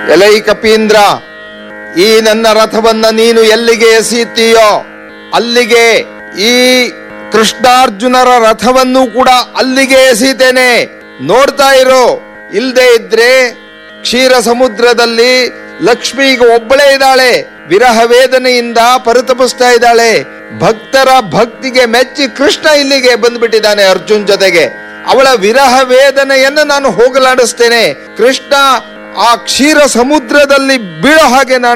ಎಲೈ ಕಪೀಂದ್ರ ಈ ನನ್ನ ರಥವನ್ನ ನೀನು ಎಲ್ಲಿಗೆ ಎಸೆಯುತ್ತೀಯೋ ಅಲ್ಲಿಗೆ ಈ ಕೃಷ್ಣಾರ್ಜುನರ ರಥವನ್ನು ಕೂಡ ಅಲ್ಲಿಗೆ ಎಸೀತೇನೆ ನೋಡ್ತಾ ಇರೋ ಇಲ್ದೇ ಇದ್ರೆ ಕ್ಷೀರ ಸಮುದ್ರದಲ್ಲಿ ಲಕ್ಷ್ಮಿಗೆ ಒಬ್ಬಳೇ ಇದ್ದಾಳೆ ವಿರಹ ವೇದನೆಯಿಂದ ಪರಿತಪಿಸ್ತಾ ಇದ್ದಾಳೆ ಭಕ್ತರ ಭಕ್ತಿಗೆ ಮೆಚ್ಚಿ ಕೃಷ್ಣ ಇಲ್ಲಿಗೆ ಬಂದ್ಬಿಟ್ಟಿದ್ದಾನೆ ಅರ್ಜುನ್ ಜೊತೆಗೆ ಅವಳ ವಿರಹ ವೇದನೆಯನ್ನು ನಾನು ಹೋಗಲಾಡಿಸ್ತೇನೆ ಕೃಷ್ಣ ಆ ಕ್ಷೀರ ಸಮುದ್ರದಲ್ಲಿ ಬೀಳೋ ಹಾಗೆ ನಾನು